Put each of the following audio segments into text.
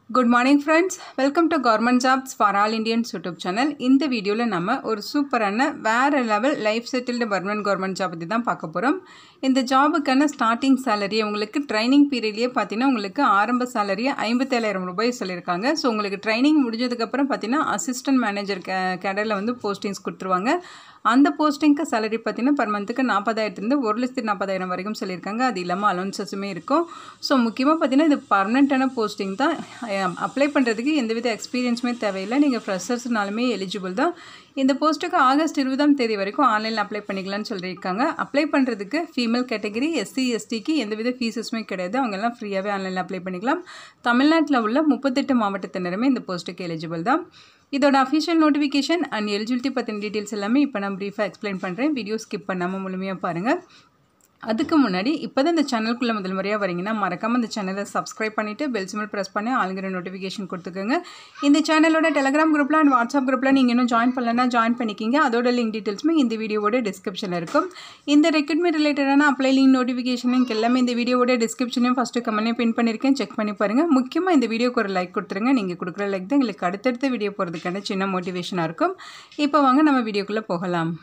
good morning friends welcome to government jobs for all Indians YouTube channel இந்த வீடியோவில் நம்ம ஒரு சூப்பரான வேறு level life settled permanent government job பற்றி தான் பார்க்க போகிறோம் இந்த ஜாபுக்கான ஸ்டார்டிங் சேலரி உங்களுக்கு ட்ரைனிங் பீரியட்லேயே பார்த்தீங்கன்னா உங்களுக்கு ஆரம்ப சேலரியை ஐம்பத்தேழாயிரம் ரூபாய் சொல்லியிருக்காங்க ஸோ உங்களுக்கு ட்ரைனிங் முடிஞ்சதுக்கப்புறம் பார்த்தீங்கன்னா அசிஸ்டன்ட் மேனேஜர் கே கேடரில் வந்து போஸ்டிங்ஸ் கொடுத்துருவாங்க அந்த போஸ்டிங்க்கு சேலரி பார்த்தீங்கன்னா பர் மந்த்துக்கு நாற்பதாயிரத்துலேருந்து ஒரு லட்சத்தி நாற்பதாயிரம் வரைக்கும் சொல்லியிருக்காங்க அது இல்லாமல் அலௌன்சஸுமே இருக்கும் ஸோ முக்கியமாக பார்த்தீங்கன்னா இது பர்மனெண்ட்டான போஸ்டிங் தான் அப்ளை பண்ணுறதுக்கு எந்தவித எக்ஸ்பீரியன்ஸுமே தேவையில்லை நீங்கள் ஃப்ரெஷர்ஸ்னாலுமே எலிஜிபிள் தான் இந்த போஸ்ட்டுக்கு ஆகஸ்ட் இருபதாம் தேதி வரைக்கும் ஆன்லைனில் அப்ளை பண்ணிக்கலாம்னு சொல்லியிருக்காங்க அப்ளை பண்ணுறதுக்கு ஃபீமேல் கேட்டகரி எஸ்சி எஸ்டிக்கு எந்தவித ஃபீஸஸுமே கிடையாது அவங்கெல்லாம் ஃப்ரீயாகவே ஆன்லைனில் அப்ளை பண்ணிக்கலாம் தமிழ்நாட்டில் உள்ள முப்பத்தெட்டு மாவட்டத்தினருமே இந்த போஸ்ட்டுக்கு எலிஜிபிள் தான் இதோட அஃபிஷியல் நோட்டிஃபிகேஷன் அண்ட் எலிஜிபிலிட்டி பற்றின டீட்டெயில்ஸ் எல்லாமே இப்போ நான் ப்ரீஃபாக எக்ஸ்பிளைன் பண்ணுறேன் வீடியோ ஸ்கிப் பண்ணாமல் முழுமையாக பாருங்கள் அதுக்கு முன்னாடி இப்போ தான் இந்த சேனலுக்குள்ளே முதல் முறையாக வரீங்கன்னா மறக்காமல் இந்த சேனலை சப்ஸ்கிரைப் பண்ணிவிட்டு பெல் சிம்பிள் ப்ரெஸ் பண்ணி ஆளுங்கிற நோட்டிஃபிகேஷன் கொடுத்துக்கோங்க இந்த சேனலோட டெலகிராம் குரூப்பில் அண்ட் வாட்ஸ்அப் குரூப்பில் நீங்கள் இன்னும் ஜாயின் பண்ணலன்னா ஜாயின் பண்ணிக்கிங்க அதோட லிங்க் டீட்டெயில்ஸுமே இந்த வீடியோவோட டிஸ்கிரிப்ஷனில் இருக்கும் இந்த ரெக்ரூட்மெண்ட் ரிலேட்டடான அப்ளை லிங்க் நோட்டிஃபிகேஷன் லிங்க் எல்லாமே இந்த வீடியோவோட டிஸ்கிரிப்ஷனையும் ஃபஸ்ட்டு கமெண்ட்லேயும் பின் பண்ணியிருக்கேன் செக் பண்ணி பாருங்கள் முக்கியமாக இந்த வீடியோக்கு ஒரு லைக் கொடுத்துருங்க நீங்கள் கொடுக்குற லைக் தான் எங்களுக்கு அடுத்தடுத்த வீடியோ போகிறதுக்கான சின்ன மோட்டிவேஷனாக இருக்கும் இப்போ வாங்க நம்ம வீடியோக்குள்ளே போகலாம்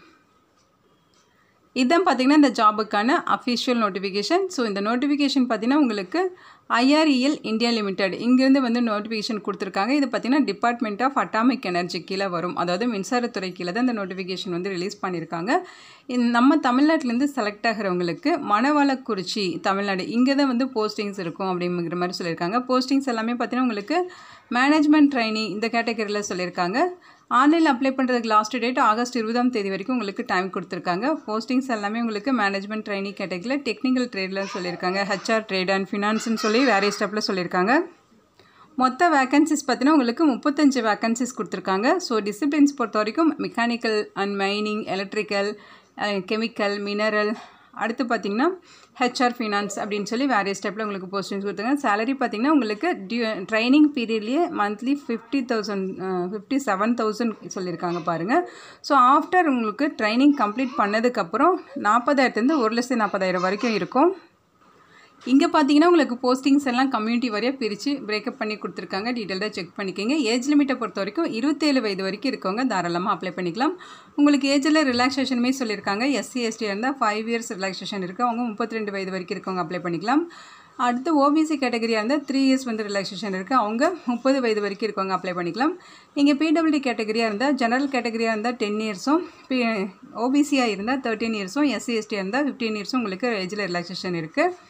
இதுதான் பார்த்தீங்கன்னா இந்த ஜாபுக்கான அஃபிஷியல் நோட்டிஃபிகேஷன் ஸோ இந்த நோட்டிஃபிகேஷன் பார்த்தீங்கன்னா உங்களுக்கு ஐஆர்இஎல் இந்தியா லிமிடெட் இங்கேருந்து வந்து நோட்டிஃபிகேஷன் கொடுத்துருக்காங்க இது பார்த்தீங்கன்னா டிபார்ட்மெண்ட் ஆஃப் அட்டாமிக் எனர்ஜி கீழே வரும் அதாவது மின்சாரத்துறை கீழே தான் இந்த நோட்டிஃபிகேஷன் வந்து ரிலீஸ் பண்ணியிருக்காங்க நம்ம தமிழ்நாட்டிலேருந்து செலக்ட் ஆகிறவங்களுக்கு மணவளக்குறிச்சி தமிழ்நாடு இங்கே தான் வந்து போஸ்டிங்ஸ் இருக்கும் அப்படிங்கிற மாதிரி சொல்லியிருக்காங்க போஸ்டிங்ஸ் எல்லாமே பார்த்தீங்கன்னா உங்களுக்கு மேனேஜ்மெண்ட் ட்ரைனிங் இந்த கேட்டகரியில் சொல்லியிருக்காங்க ஆன்லைனில் அப்ளை பண்ணுறதுக்கு லாஸ்ட் டேட் ஆகஸ்ட் இருபதாம் தேதி வரைக்கும் உங்களுக்கு டைம் கொடுத்துருக்காங்க போஸ்டிங்ஸ் எல்லாமே உங்களுக்கு மேனேஜ்மெண்ட் ட்ரைனிங் கேட்டகரியில் டெக்னிக்கல் ட்ரேடில் சொல்லியிருக்காங்க ஹெச்ஆர் ட்ரேட் அண்ட் ஃபினான்ஸ்னு சொல்லி வேரிய ஸ்டெப்பில் சொல்லியிருக்காங்க மொத்த வேக்கன்சிஸ் பார்த்தீங்கன்னா உங்களுக்கு முப்பத்தஞ்சு வேக்கன்சிஸ் கொடுத்துருக்காங்க ஸோ டிசிப்ளின்ஸ் பொறுத்த வரைக்கும் mechanical and mining electrical chemical mineral அடுத்து பார்த்திங்கன்னா ஹெச்ஆர் ஃபினான்ஸ் அப்படின்னு சொல்லி வேரிய ஸ்டெப்பில் உங்களுக்கு போஸ்டிங்ஸ் கொடுத்துருங்க சேலரி பார்த்திங்கன்னா உங்களுக்கு டியூ ட்ரைனிங் பீரியட்லேயே monthly fifty thousand fifty seven thousand சொல்லியிருக்காங்க பாருங்கள் ஸோ ஆஃப்டர் உங்களுக்கு ட்ரைனிங் கம்ப்ளீட் பண்ணதுக்கப்புறம் நாற்பதாயிரத்துலேருந்து ஒரு லட்சத்து நாற்பதாயிரம் வரைக்கும் இருக்கும் இங்கே பார்த்தீங்கன்னா உங்களுக்கு போஸ்டிங்ஸ் எல்லாம் கம்யூனிட்டி வரையாக பிரித்து பிரேக்கப் பண்ணி கொடுத்துருக்காங்க டீட்டெயில்டாக செக் பண்ணிக்கோங்க ஏஜ் லிமிட்டை பொறுத்த வரைக்கும் இருபத்தேழு வயது வரைக்கும் இருக்கவங்க தாராளமாக அப்ளை பண்ணிக்கலாம் உங்களுக்கு ஏஜில் ரிலாக்ஸேஷனுமே சொல்லியிருக்காங்க எஸ்சி எஸ்டி இருந்தால் ஃபைவ் இயர்ஸ் ரிலாக்ஸேஷன் இருக்குது அவங்க முப்பத்தி ரெண்டு வயது வரைக்கும் இருக்கவங்க அப்ளை பண்ணிக்கலாம் அடுத்து ஓபிசி கேட்டகரியாக இருந்தால் த்ரீ இயர்ஸ் வந்து ரிலாக்ஸேஷன் இருக்குது அவங்க முப்பது வயது வரைக்கும் இருக்கவங்க அப்ளை பண்ணிக்கலாம் நீங்கள் பிடபிள்யூடி கேட்டகரியாக இருந்தால் ஜெனரல் கேட்டகரியாக இருந்தால் டென் இயர்ஸும் பி ஓபிசியாக இருந்தால் தேர்ட்டின் இயர்ஸும் எஸ்சி எஸ்டியாக இருந்தால் ஃபிஃப்டீன் இயர்ஸும் உங்களுக்கு ஏஜில் ரிலாக்ஸேஷன் இருக்குது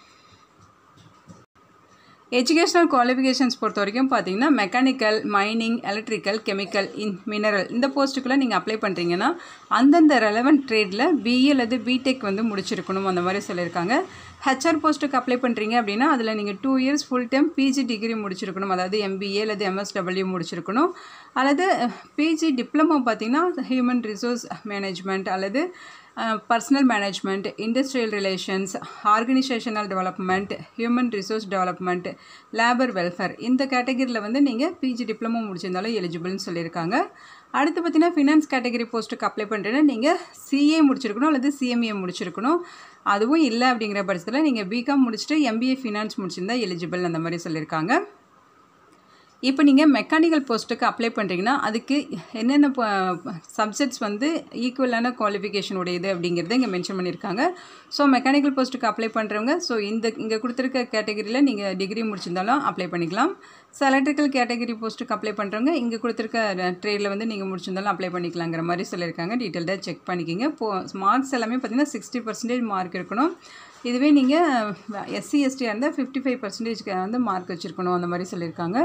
எஜுகேஷ்னல் குவாலிஃபிகேஷன்ஸ் பொறுத்த வரைக்கும் பார்த்தீங்கன்னா mechanical mining electrical chemical in mineral இந்த போஸ்ட்டுக்குள்ளே நீங்கள் அப்ளை பண்ணுறீங்கன்னா அந்தந்த ரெலவெண்ட் ட்ரேடில் பிஇ அல்லது பிடெக் வந்து முடிச்சிருக்கணும் அந்த மாதிரி சொல்லியிருக்காங்க ஹெச்ஆர் போஸ்ட்டுக்கு அப்ளை பண்ணுறீங்க அப்படின்னா அதில் நீங்கள் two years full time PG degree முடிச்சிருக்கணும் அதாவது எம்பிஏ அல்லது எம்எஸ்டபிள்யூ முடிச்சிருக்கணும் அல்லது பிஜி டிப்ளமோ பார்த்தீங்கன்னா ஹியூமன் ரிசோர்ஸ் மேனேஜ்மெண்ட் அல்லது personal management industrial relations organisational development human resource development labour welfare இந்த கேட்டகரியில் வந்து நீங்கள் பிஜி டிப்ளமோ முடிச்சிருந்தாலும் எலிஜிபிள்னு சொல்லியிருக்காங்க அடுத்து பார்த்தீங்கன்னா ஃபினான்ஸ் கேட்டகரி போஸ்ட்டுக்கு அப்ளை பண்ணுறேன்னா நீங்கள் சிஏ முடிச்சிருக்கணும் அல்லது சிஎம்ஏ முடிச்சிருக்கணும் அதுவும் இல்லை அப்படிங்கிற பட்சத்தில் நீங்கள் பிகாம் முடிச்சுட்டு எம்பிஏ ஃபினான்ஸ் முடிச்சிருந்தா எலிஜிபிள் அந்த மாதிரி சொல்லியிருக்காங்க இப்போ நீங்கள் மெக்கானிக்கல் போஸ்ட்டுக்கு அப்ளை பண்ணுறீங்கன்னா அதுக்கு என்னென்ன சப்ஜெக்ட்ஸ் வந்து ஈக்குவலான குவாலிஃபிகேஷன் உடையது அப்படிங்கிறத இங்கே மென்ஷன் பண்ணியிருக்காங்க ஸோ மெக்கானிக்கல் போஸ்ட்டுக்கு அப்ளை பண்ணுறவங்க ஸோ இந்த இங்கே கொடுத்துருக்க கேட்டகரியில் நீங்கள் டிகிரி முடிச்சிருந்தாலும் அப்ளை பண்ணிக்கலாம் ஸோ எலக்ட்ரிக்கல் கேட்டகரி போஸ்ட்டுக்கு அப்ளை பண்ணுறவங்க இங்கே கொடுத்துருக்க ட்ரேடில் வந்து நீங்கள் முடிச்சிருந்தாலும் அப்ளை பண்ணிக்கலாங்கிற மாதிரி சொல்லியிருக்காங்க டீட்டெயில்டாக செக் பண்ணிக்கிங்க போ மார்க்ஸ் எல்லாமே பார்த்தீங்கன்னா சிக்ஸ்டி பர்சன்டேஜ் மார்க் இருக்கணும் இதுவே நீங்கள் எஸ்சி எஸ்டியாக இருந்தால் ஃபிஃப்டி ஃபைவ் பர்சன்டேஜ்க்கு வந்து மார்க் வச்சுருக்கணும் அந்த மாதிரி சொல்லியிருக்காங்க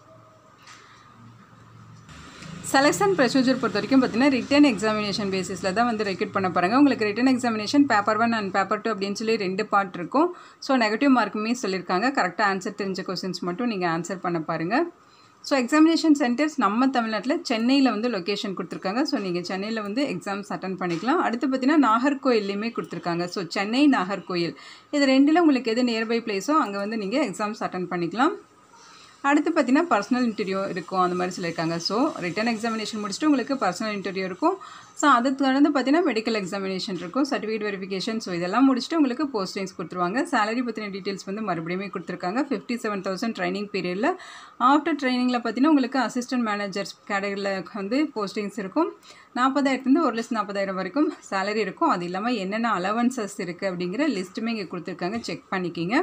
செலெக்ஷன் ப்ரொசீஜர் பொறுத்த வரைக்கும் பார்த்தீங்கன்னா ரிட்டன் எக்ஸாமினேஷன் பேசிஸில் தான் வந்து ரெக்ரூட் பண்ண போகிறாங்க உங்களுக்கு written examination paper one and paper two அப்படின்னு சொல்லி ரெண்டு பார்ட் இருக்கும் ஸோ நெகட்டிவ் மார்க்குமே சொல்லியிருக்காங்க கரெக்டாக ஆன்சர் தெரிஞ்ச கொஸ்டின்ஸ் மட்டும் நீங்கள் ஆன்சர் பண்ண பாருங்கள் ஸோ எக்ஸாமினேஷன் சென்டர்ஸ் நம்ம தமிழ்நாட்டில் சென்னையில் வந்து லொக்கேஷன் கொடுத்துருக்காங்க ஸோ நீங்கள் சென்னையில் வந்து எக்ஸாம்ஸ் அட்டன் பண்ணிக்கலாம் அடுத்து பார்த்தீங்கன்னா நாகர்கோயில்லையுமே கொடுத்துருக்காங்க ஸோ சென்னை நாகர்கோயில் இது ரெண்டில் உங்களுக்கு எது நியர்பை பிளேஸோ அங்கே வந்து நீங்கள் எக்ஸாம்ஸ் அட்டன் பண்ணிக்கலாம் அடுத்து பார்த்தீங்கன்னா பர்சனல் இன்டர்வியூ இருக்கும் அந்த மாதிரி சொல்லியிருக்காங்க ஸோ ரிட்டன் எக்ஸாமினேஷன் முடிச்சுட்டு உங்களுக்கு பர்சனல் இன்டர்வியூ இருக்கும் ஸோ அது தொடர்ந்து பார்த்தீங்கன்னா மெடிக்கல் எக்ஸாமினேஷன் இருக்கும் சர்டிஃபிகேட் வெரிஃபிகேஷன் ஸோ இதெல்லாம் முடிச்சுட்டு உங்களுக்கு போஸ்டிங்ஸ் கொடுத்துருவாங்க சேலரி பற்றின டீட்டெயில்ஸ் வந்து மறுபடியும் கொடுத்துருக்காங்க ஃபிஃப்டி செவன் தௌசண்ட் ட்ரைனிங் பீரியடில் ஆஃப்டர் ட்ரைனிங்கில் பார்த்தீங்கன்னா உங்களுக்கு அசிஸ்டன்ட் மேனேஜர்ஸ் கேட்டகரியில் வந்து போஸ்டிங்ஸ் இருக்கும் நாற்பதாயிரத்துலேருந்து ஒரு லட்சம் நாற்பதாயிரம் வரைக்கும் சேலரி இருக்கும் அது இல்லாமல் என்னென்ன அலவன்சஸ் இருக்குது அப்படிங்கிற லிஸ்ட்டுமே இங்கே கொடுத்துருக்காங்க செக் பண்ணிக்கிங்க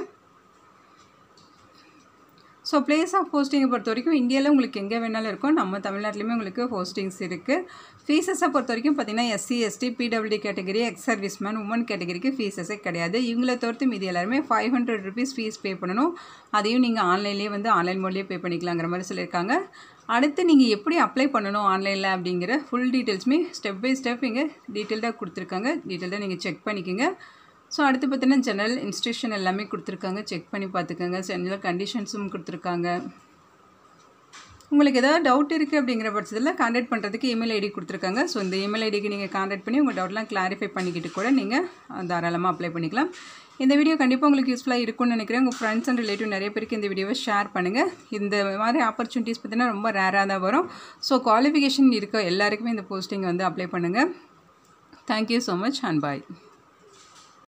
ஸோ பிளேஸ் ஆஃப் போஸ்டிங்கை பொறுத்த வரைக்கும் இந்தியாவில் உங்களுக்கு எங்கே வேணாலும் இருக்கும் நம்ம தமிழ்நாட்டிலையுமே உங்களுக்கு போஸ்டிங்ஸ் இருக்குது ஃபீஸஸை பொறுத்த வரைக்கும் பார்த்தீங்கன்னா SC ST PWD category ex serviceman woman கேட்டகரிக்கு ஃபீஸஸே கிடையாது இவங்களை தவிர்த்து மீதி எல்லாருமே five hundred rupees fees pay பண்ணணும் அதையும் நீங்கள் ஆன்லைன்லேயே வந்து ஆன்லைன் மோட்லேயே பே பண்ணிக்கலாங்கிற மாதிரி சொல்லியிருக்காங்க அடுத்து நீங்கள் எப்படி அப்ளை பண்ணணும் ஆன்லைனில் அப்படிங்கிற ஃபுல் டீட்டெயில்ஸுமே ஸ்டெப் பை ஸ்டெப் இங்கே டீட்டெயில்டாக கொடுத்துருக்காங்க டீட்டெயில்டாக நீங்கள் செக் பண்ணிக்கோங்க ஸோ அடுத்து பார்த்தீங்கன்னா ஜெனரல் இன்ஸ்ட்ரக்ஷன் எல்லாமே கொடுத்துருக்காங்க செக் பண்ணி பார்த்துக்கோங்க ஜெனரல் கண்டிஷன்ஸும் கொடுத்துருக்காங்க உங்களுக்கு ஏதாவது டவுட் இருக்குது அப்படிங்கிற பட்சத்தில் கான்டாக்ட் பண்ணுறதுக்கு இமெயில் ஐடி கொடுத்துருக்காங்க ஸோ இந்த இமெயில் ஐடிக்கு நீங்கள் கான்டாக்ட் பண்ணி உங்கள் டவுட்லாம் கிளாரிஃபை பண்ணிக்கிட்டு கூட நீங்கள் தாராளமாக அப்ளை பண்ணிக்கலாம் இந்த வீடியோ கண்டிப்பாக உங்களுக்கு யூஸ்ஃபுல்லாக இருக்கும்னு நினைக்கிறேன் உங்கள் ஃப்ரெண்ட்ஸ் அண்ட் ரிலேட்டிவ் நிறைய பேருக்கு இந்த வீடியோவை ஷேர் பண்ணுங்கள் இந்த மாதிரி ஆப்பர்ச்சுனிட்டிஸ் பார்த்தீங்கன்னா ரொம்ப ரேராக தான் வரும் ஸோ குவாலிஃபிகேஷன் இருக்க எல்லாருக்குமே இந்த போஸ்டிங் வந்து அப்ளை பண்ணுங்கள் thank you so much and bye